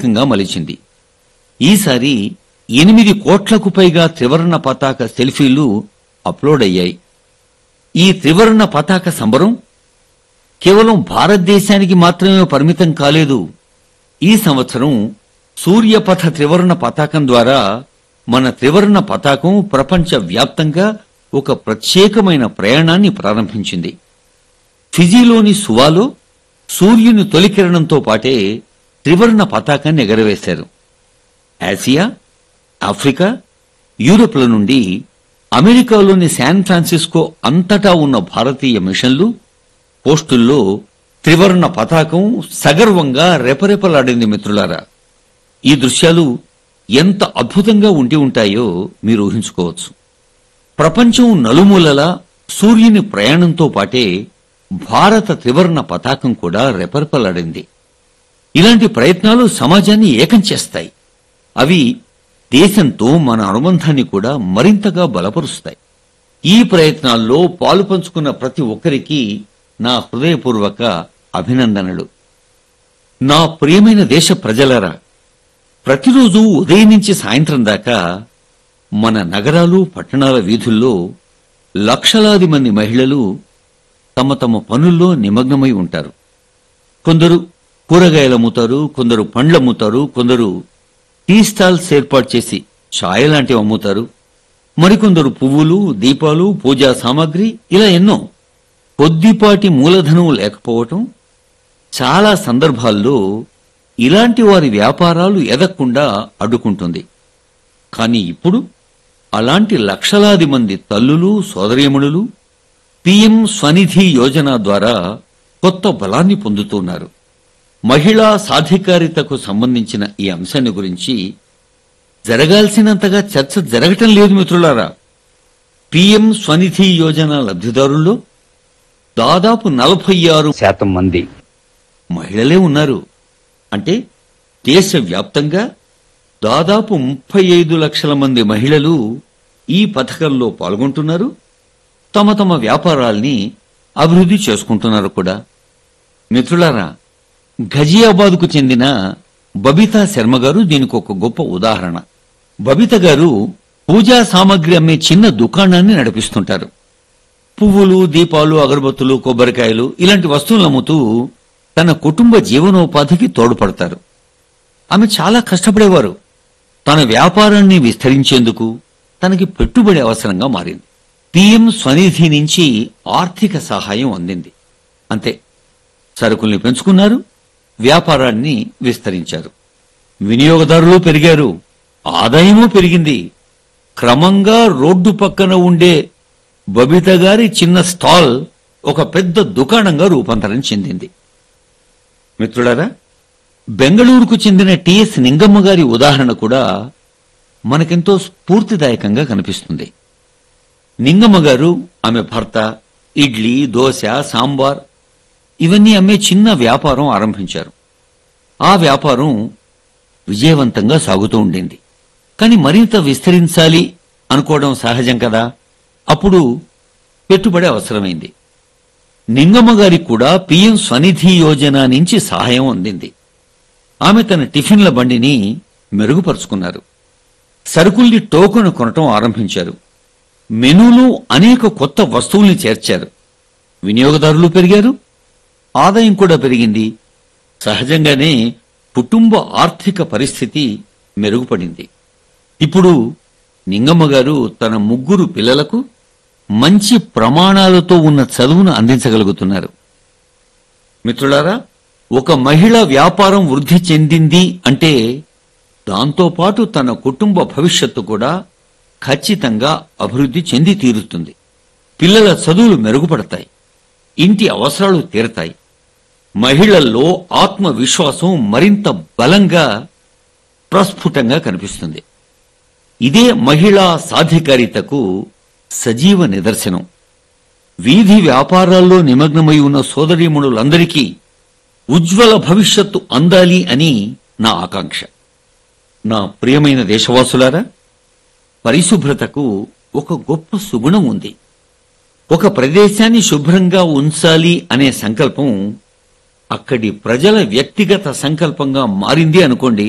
ప్రత్యేకంగా మలిచింది ఈసారి ఎనిమిది కోట్లకు పైగా త్రివర్ణ పతాక సెల్ఫీలు అప్లోడ్ అయ్యాయి ఈ త్రివర్ణ పతాక సంబరం కేవలం భారతదేశానికి మాత్రమే పరిమితం కాలేదు ఈ సంవత్సరం సూర్యపథ త్రివర్ణ పతాకం ద్వారా మన త్రివర్ణ పతాకం ప్రపంచ వ్యాప్తంగా ఒక ప్రత్యేకమైన ప్రయాణాన్ని ప్రారంభించింది ఫిజీలోని సువాలో సూర్యుని తొలికిరణంతో పాటే త్రివర్ణ పతాకాన్ని ఎగరవేశారు ఆసియా ఆఫ్రికా యూరోప్ల నుండి అమెరికాలోని శాన్ ఫ్రాన్సిస్కో అంతటా ఉన్న భారతీయ మిషన్లు పోస్టుల్లో త్రివర్ణ పతాకం సగర్వంగా రెపరెపలాడింది మిత్రులారా ఈ దృశ్యాలు ఎంత అద్భుతంగా ఉండి ఉంటాయో మీరు ఊహించుకోవచ్చు ప్రపంచం నలుమూలలా సూర్యుని ప్రయాణంతో పాటే భారత త్రివర్ణ పతాకం కూడా రెపరెపలాడింది ఇలాంటి ప్రయత్నాలు సమాజాన్ని ఏకం చేస్తాయి అవి దేశంతో మన అనుబంధాన్ని కూడా మరింతగా బలపరుస్తాయి ఈ ప్రయత్నాల్లో పాలు పంచుకున్న ప్రతి ఒక్కరికి నా హృదయపూర్వక అభినందనలు నా ప్రియమైన దేశ ప్రజలరా ప్రతిరోజు ఉదయం నుంచి సాయంత్రం దాకా మన నగరాలు పట్టణాల వీధుల్లో లక్షలాది మంది మహిళలు తమ తమ పనుల్లో నిమగ్నమై ఉంటారు కొందరు కూరగాయలు అమ్ముతారు కొందరు పండ్లు అమ్ముతారు కొందరు టీ స్టాల్స్ ఏర్పాటు చేసి ఛాయ్ లాంటివి అమ్ముతారు మరికొందరు పువ్వులు దీపాలు పూజా సామాగ్రి ఇలా ఎన్నో కొద్దిపాటి మూలధనం లేకపోవటం చాలా సందర్భాల్లో ఇలాంటి వారి వ్యాపారాలు ఎదగకుండా అడ్డుకుంటుంది కానీ ఇప్పుడు అలాంటి లక్షలాది మంది తల్లులు సోదరీమణులు పీఎం స్వనిధి యోజన ద్వారా కొత్త బలాన్ని పొందుతున్నారు మహిళా సాధికారితకు సంబంధించిన ఈ అంశాన్ని గురించి జరగాల్సినంతగా చర్చ జరగటం లేదు మిత్రులారా పీఎం స్వనిధి యోజన లబ్ధిదారుల్లో దాదాపు నలభై ఆరు శాతం మంది మహిళలే ఉన్నారు అంటే దేశవ్యాప్తంగా దాదాపు ముప్పై ఐదు లక్షల మంది మహిళలు ఈ పథకంలో పాల్గొంటున్నారు తమ తమ వ్యాపారాల్ని అభివృద్ధి చేసుకుంటున్నారు కూడా మిత్రులారా ఘజియాబాద్కు చెందిన బబితా శర్మ గారు దీనికి ఒక గొప్ప ఉదాహరణ బబిత గారు పూజా సామాగ్రి అమ్మే చిన్న దుకాణాన్ని నడిపిస్తుంటారు పువ్వులు దీపాలు అగరబత్తులు కొబ్బరికాయలు ఇలాంటి వస్తువులు అమ్ముతూ తన కుటుంబ జీవనోపాధికి తోడ్పడతారు ఆమె చాలా కష్టపడేవారు తన వ్యాపారాన్ని విస్తరించేందుకు తనకి పెట్టుబడి అవసరంగా మారింది పీఎం స్వనిధి నుంచి ఆర్థిక సహాయం అందింది అంతే సరుకుల్ని పెంచుకున్నారు వ్యాపారాన్ని విస్తరించారు వినియోగదారులు పెరిగారు ఆదాయమూ పెరిగింది క్రమంగా రోడ్డు పక్కన ఉండే బబిత గారి చిన్న స్టాల్ ఒక పెద్ద దుకాణంగా రూపాంతరం చెందింది మిత్రులారా బెంగళూరుకు చెందిన టిఎస్ నింగమ్మ గారి ఉదాహరణ కూడా మనకెంతో స్ఫూర్తిదాయకంగా కనిపిస్తుంది నింగమ్మ గారు ఆమె భర్త ఇడ్లీ దోశ సాంబార్ ఇవన్నీ అమ్మే చిన్న వ్యాపారం ఆరంభించారు ఆ వ్యాపారం విజయవంతంగా సాగుతూ ఉండింది కానీ మరింత విస్తరించాలి అనుకోవడం సహజం కదా అప్పుడు పెట్టుబడి అవసరమైంది నింగమ్మ గారికి కూడా పీఎం స్వనిధి యోజన నుంచి సహాయం అందింది ఆమె తన టిఫిన్ల బండిని మెరుగుపరుచుకున్నారు సరుకుల్ని టోకెన్ కొనటం ఆరంభించారు మెనూలో అనేక కొత్త వస్తువుల్ని చేర్చారు వినియోగదారులు పెరిగారు ఆదాయం కూడా పెరిగింది సహజంగానే కుటుంబ ఆర్థిక పరిస్థితి మెరుగుపడింది ఇప్పుడు నింగమ్మ గారు తన ముగ్గురు పిల్లలకు మంచి ప్రమాణాలతో ఉన్న చదువును అందించగలుగుతున్నారు మిత్రులారా ఒక మహిళ వ్యాపారం వృద్ధి చెందింది అంటే దాంతోపాటు తన కుటుంబ భవిష్యత్తు కూడా ఖచ్చితంగా అభివృద్ధి చెంది తీరుతుంది పిల్లల చదువులు మెరుగుపడతాయి ఇంటి అవసరాలు తీరతాయి మహిళల్లో ఆత్మవిశ్వాసం మరింత బలంగా ప్రస్ఫుటంగా కనిపిస్తుంది ఇదే మహిళా సాధికారితకు సజీవ నిదర్శనం వీధి వ్యాపారాల్లో నిమగ్నమై ఉన్న సోదరీమణులందరికీ ఉజ్వల భవిష్యత్తు అందాలి అని నా ఆకాంక్ష నా ప్రియమైన దేశవాసులారా పరిశుభ్రతకు ఒక గొప్ప సుగుణం ఉంది ఒక ప్రదేశాన్ని శుభ్రంగా ఉంచాలి అనే సంకల్పం అక్కడి ప్రజల వ్యక్తిగత సంకల్పంగా మారింది అనుకోండి